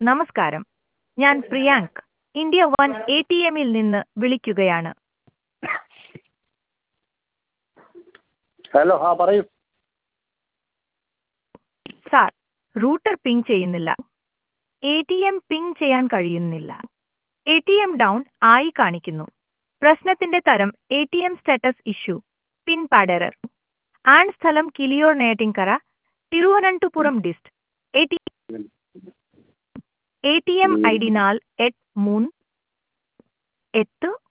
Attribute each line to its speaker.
Speaker 1: നമസ്കാരം ഞാൻ Priyank India one A T എമ്മിൽ നിന്ന് വിളിക്കുകയാണ്
Speaker 2: ഹലോ ആ പറയൂ
Speaker 1: സാർ റൂട്ടർ പിങ് ചെയ്യുന്നില്ല എ ടി എം പിങ് ചെയ്യാൻ കഴിയുന്നില്ല എ ടി എം ഡൗൺ ആയി കാണിക്കുന്നു പ്രശ്നത്തിന്റെ തരം A T M status issue pin പാഡെറർ ആൺ സ്ഥലം Kiliyoor Neyyattinkara Thiruvananthapuram dist A T A T M I D നാൽ എട്ട് മൂന്ന് എട്ട്